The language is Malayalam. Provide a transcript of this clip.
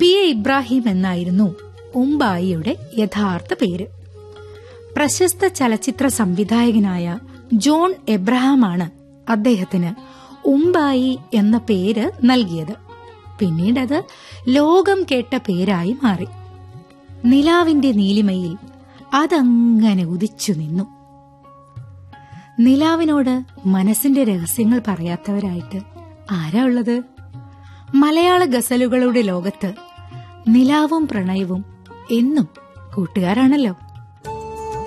പി എ ഇബ്രാഹിം എന്നായിരുന്നു ഉമ്പായിയുടെ യഥാർത്ഥ പേര് പ്രശസ്ത ചലച്ചിത്ര സംവിധായകനായ ജോൺ എബ്രഹാമാണ് അദ്ദേഹത്തിന് ഉമ്പായി എന്ന പേര് നൽകിയത് പിന്നീട് അത് ലോകം കേട്ട പേരായി മാറി നിലാവിന്റെ നീലിമയിൽ അതങ്ങനെ ഉദിച്ചു നിന്നു നിലാവിനോട് മനസ്സിന്റെ രഹസ്യങ്ങൾ പറയാത്തവരായിട്ട് ആരാ ഉള്ളത് മലയാള ഗസലുകളുടെ ലോകത്ത് നിലാവും പ്രണയവും എന്നും കൂട്ടുകാരാണല്ലോ